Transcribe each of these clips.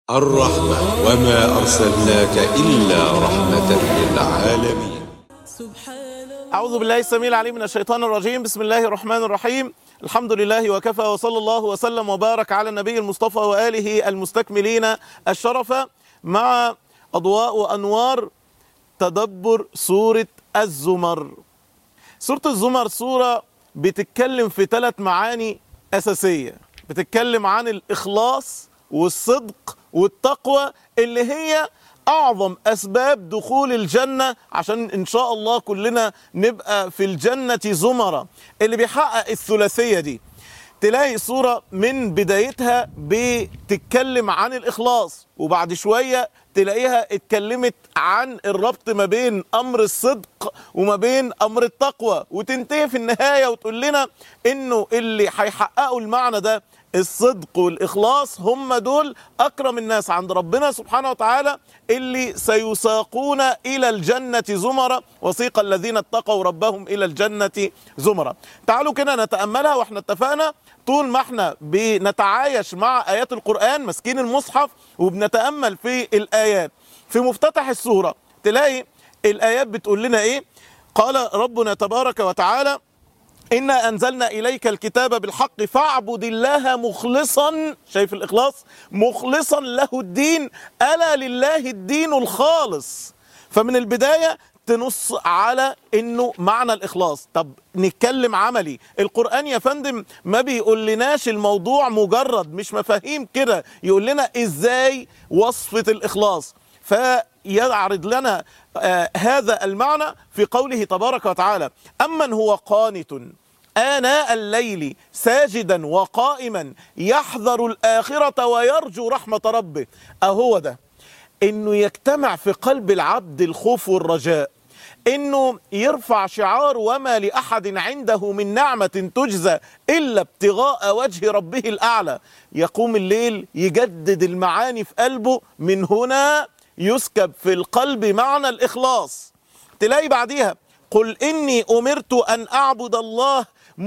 الرحمة وما أرسلناك إلا رحمة للعالمين أعوذ بالله السميع العليم من الشيطان الرجيم بسم الله الرحمن الرحيم الحمد لله وكفى وصلى الله وسلم وبارك على النبي المصطفى وآله المستكملين الشرف مع أضواء وأنوار تدبر سورة الزمر سورة الزمر سورة بتتكلم في ثلاث معاني أساسية بتتكلم عن الإخلاص والصدق والتقوى اللي هي أعظم أسباب دخول الجنة عشان إن شاء الله كلنا نبقى في الجنة زمرة اللي بيحقق الثلاثية دي تلاقي صورة من بدايتها بتتكلم عن الإخلاص وبعد شوية تلاقيها اتكلمت عن الربط ما بين أمر الصدق وما بين أمر التقوى وتنتهي في النهاية وتقول لنا إنه اللي هيحققوا المعنى ده الصدق والإخلاص هم دول أكرم الناس عند ربنا سبحانه وتعالى اللي سيساقون إلى الجنة زمرة وسيق الذين اتقوا ربهم إلى الجنة زمرة تعالوا كده نتأملها واحنا اتفقنا طول ما احنا بنتعايش مع آيات القرآن ماسكين المصحف وبنتأمل في الآيات في مفتتح السورة تلاقي الآيات بتقول لنا إيه قال ربنا تبارك وتعالى إنا أنزلنا إليك الكتاب بالحق فاعبد الله مخلصا شايف الإخلاص مخلصا له الدين ألا لله الدين الخالص فمن البداية تنص على انه معنى الاخلاص طب نتكلم عملي القران يا فندم ما بيقول لناش الموضوع مجرد مش مفاهيم كده يقول لنا ازاي وصفه الاخلاص فيعرض لنا آه هذا المعنى في قوله تبارك وتعالى امن هو قانت آناء الليل ساجدا وقائما يحذر الآخرة ويرجو رحمة ربه أهو ده إنه يجتمع في قلب العبد الخوف والرجاء إنه يرفع شعار وما لأحد عنده من نعمة تجزى إلا ابتغاء وجه ربه الأعلى يقوم الليل يجدد المعاني في قلبه من هنا يسكب في القلب معنى الإخلاص تلاقي بعديها قل إني أمرت أن أعبد الله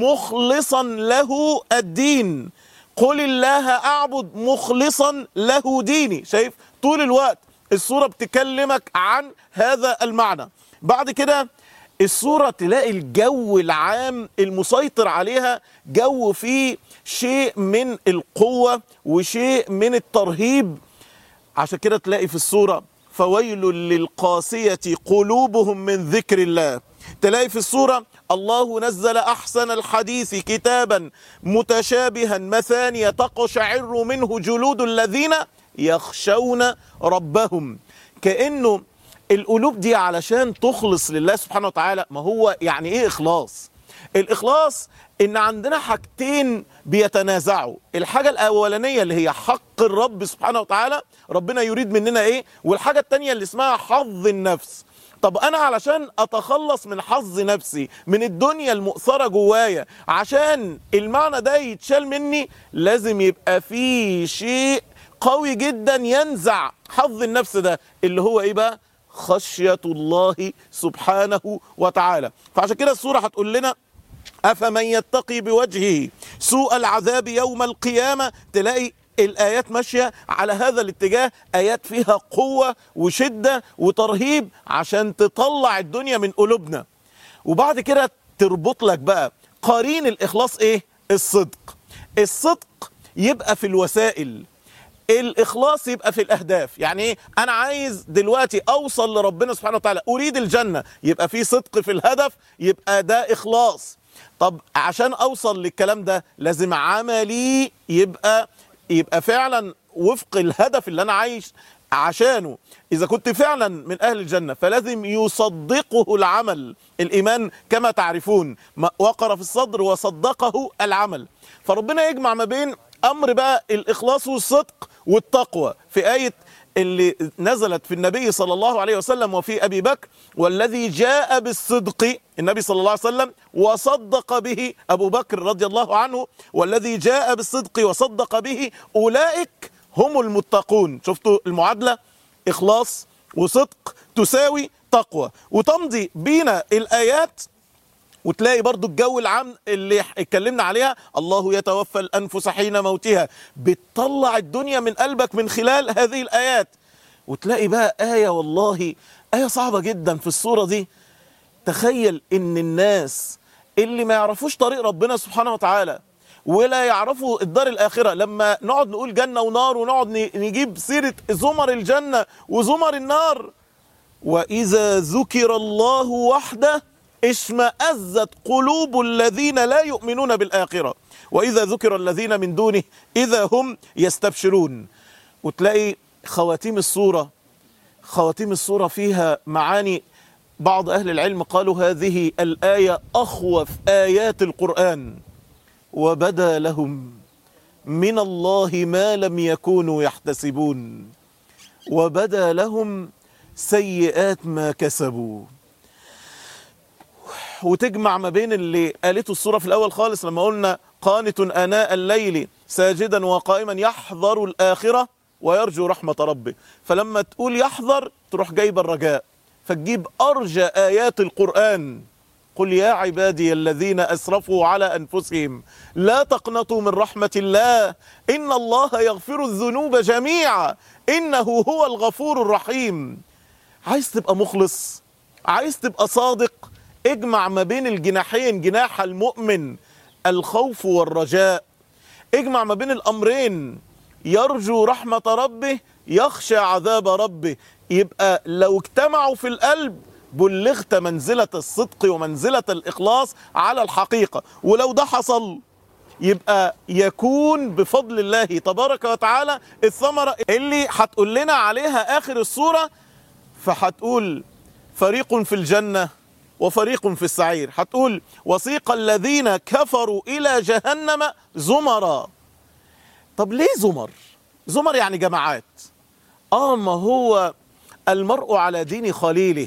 مخلصا له الدين قل الله أعبد مخلصا له ديني شايف طول الوقت الصورة بتكلمك عن هذا المعنى بعد كده الصورة تلاقي الجو العام المسيطر عليها جو فيه شيء من القوة وشيء من الترهيب عشان كده تلاقي في الصورة فويل للقاسية قلوبهم من ذكر الله تلاقي في الصورة الله نزل أحسن الحديث كتابا متشابها مثانية تقشعر منه جلود الذين يخشون ربهم كأنه القلوب دي علشان تخلص لله سبحانه وتعالى ما هو يعني ايه إخلاص الإخلاص إن عندنا حاجتين بيتنازعوا الحاجة الأولانية اللي هي حق الرب سبحانه وتعالى ربنا يريد مننا إيه والحاجة التانية اللي اسمها حظ النفس طب انا علشان اتخلص من حظ نفسي من الدنيا المؤثره جوايا عشان المعنى ده يتشال مني لازم يبقى في شيء قوي جدا ينزع حظ النفس ده اللي هو ايه بقى خشيه الله سبحانه وتعالى فعشان كده السوره هتقول لنا افمن يتقي بوجهه سوء العذاب يوم القيامه تلاقي الآيات ماشية على هذا الاتجاه آيات فيها قوة وشدة وترهيب عشان تطلع الدنيا من قلوبنا وبعد كده تربط لك بقى قرين الإخلاص إيه؟ الصدق الصدق يبقى في الوسائل الإخلاص يبقى في الأهداف يعني إيه؟ أنا عايز دلوقتي أوصل لربنا سبحانه وتعالى أريد الجنة يبقى في صدق في الهدف يبقى ده إخلاص طب عشان أوصل للكلام ده لازم عملي يبقى يبقى فعلا وفق الهدف اللي انا عايش عشانه اذا كنت فعلا من اهل الجنه فلازم يصدقه العمل الايمان كما تعرفون وقر في الصدر وصدقه العمل فربنا يجمع ما بين امر بقى الاخلاص والصدق والتقوى في ايه اللي نزلت في النبي صلى الله عليه وسلم وفي ابي بكر والذي جاء بالصدق النبي صلى الله عليه وسلم وصدق به ابو بكر رضي الله عنه والذي جاء بالصدق وصدق به اولئك هم المتقون شفتوا المعادله اخلاص وصدق تساوي تقوى وتمضي بينا الايات وتلاقي برضو الجو العام اللي اتكلمنا عليها الله يتوفى الأنفس حين موتها بتطلع الدنيا من قلبك من خلال هذه الآيات وتلاقي بقى آية والله آية صعبة جدا في الصورة دي تخيل ان الناس اللي ما يعرفوش طريق ربنا سبحانه وتعالى ولا يعرفوا الدار الآخرة لما نقعد نقول جنة ونار ونقعد نجيب سيرة زمر الجنة وزمر النار وإذا ذكر الله وحده اشمأزت قلوب الذين لا يؤمنون بالآخرة وإذا ذكر الذين من دونه إذا هم يستبشرون وتلاقي خواتيم الصورة خواتيم الصورة فيها معاني بعض أهل العلم قالوا هذه الآية أخوف آيات القرآن وبدا لهم من الله ما لم يكونوا يحتسبون وبدا لهم سيئات ما كسبوا وتجمع ما بين اللي قالته الصورة في الأول خالص لما قلنا قانت آناء الليل ساجدا وقائما يحذر الآخرة ويرجو رحمة ربه فلما تقول يحذر تروح جايب الرجاء فتجيب أرجى آيات القرآن قل يا عبادي الذين أسرفوا على أنفسهم لا تقنطوا من رحمة الله إن الله يغفر الذنوب جميعا إنه هو الغفور الرحيم عايز تبقى مخلص عايز تبقى صادق اجمع ما بين الجناحين جناح المؤمن الخوف والرجاء اجمع ما بين الأمرين يرجو رحمة ربه يخشى عذاب ربه يبقى لو اجتمعوا في القلب بلغت منزلة الصدق ومنزلة الإخلاص على الحقيقة ولو ده حصل يبقى يكون بفضل الله تبارك وتعالى الثمرة اللي هتقول لنا عليها آخر السورة فهتقول فريق في الجنة وفريق في السعير هتقول وسيق الذين كفروا إلى جهنم زمرا طب ليه زمر زمر يعني جماعات اه ما هو المرء على دين خليله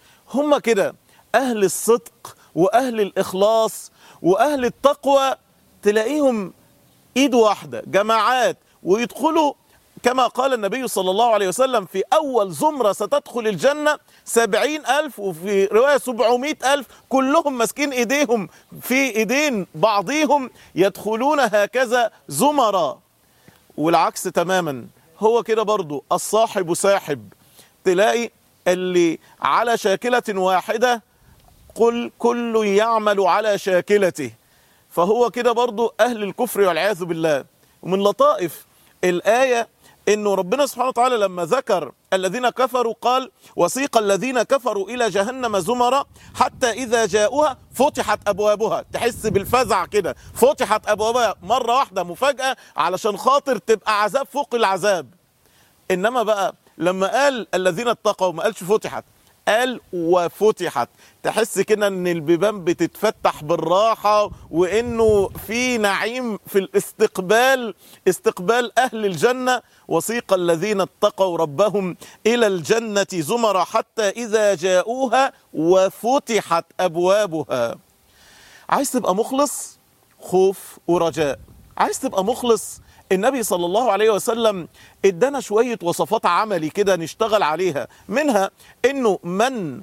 هم كده اهل الصدق واهل الاخلاص واهل التقوى تلاقيهم ايد واحده جماعات ويدخلوا كما قال النبي صلى الله عليه وسلم في أول زمرة ستدخل الجنة سبعين ألف وفي رواية سبعمائة ألف كلهم ماسكين إيديهم في إيدين بعضهم يدخلون هكذا زمرا والعكس تماما هو كده برضو الصاحب ساحب تلاقي اللي على شاكلة واحدة قل كل يعمل على شاكلته فهو كده برضو أهل الكفر والعياذ بالله ومن لطائف الآية انه ربنا سبحانه وتعالى لما ذكر الذين كفروا قال وسيق الذين كفروا الى جهنم زمرا حتى اذا جاءوها فتحت ابوابها تحس بالفزع كده فتحت ابوابها مره واحده مفاجاه علشان خاطر تبقى عذاب فوق العذاب انما بقى لما قال الذين اتقوا ما قالش فتحت قال وفتحت تحس كده ان البيبان بتتفتح بالراحة وانه في نعيم في الاستقبال استقبال اهل الجنة وسيق الذين اتقوا ربهم الى الجنة زمر حتى اذا جاءوها وفتحت ابوابها عايز تبقى مخلص خوف ورجاء عايز تبقى مخلص النبي صلى الله عليه وسلم ادانا شوية وصفات عملي كده نشتغل عليها منها انه من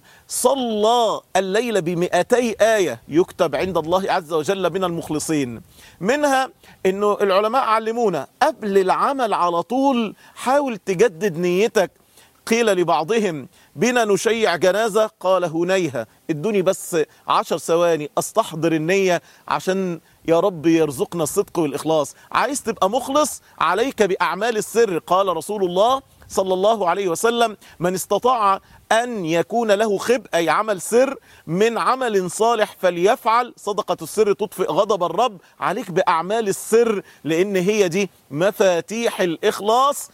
صلى الليل بمئتي آية يكتب عند الله عز وجل من المخلصين منها انه العلماء علمونا قبل العمل على طول حاول تجدد نيتك قيل لبعضهم بنا نشيع جنازة قال هنيها ادوني بس عشر ثواني استحضر النية عشان يا رب يرزقنا الصدق والإخلاص عايز تبقى مخلص عليك بأعمال السر قال رسول الله صلى الله عليه وسلم من استطاع أن يكون له خب أي عمل سر من عمل صالح فليفعل صدقة السر تطفئ غضب الرب عليك بأعمال السر لأن هي دي مفاتيح الإخلاص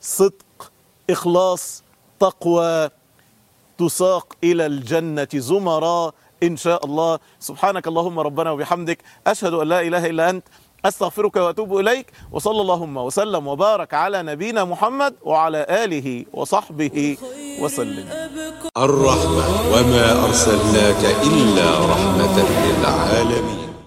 صدق إخلاص تقوى تساق إلى الجنة زمرا إن شاء الله سبحانك اللهم ربنا وبحمدك أشهد أن لا إله إلا أنت أستغفرك وأتوب إليك وصلى اللهم وسلم وبارك على نبينا محمد وعلى آله وصحبه وسلم الرحمة وما أرسلناك إلا رحمة للعالمين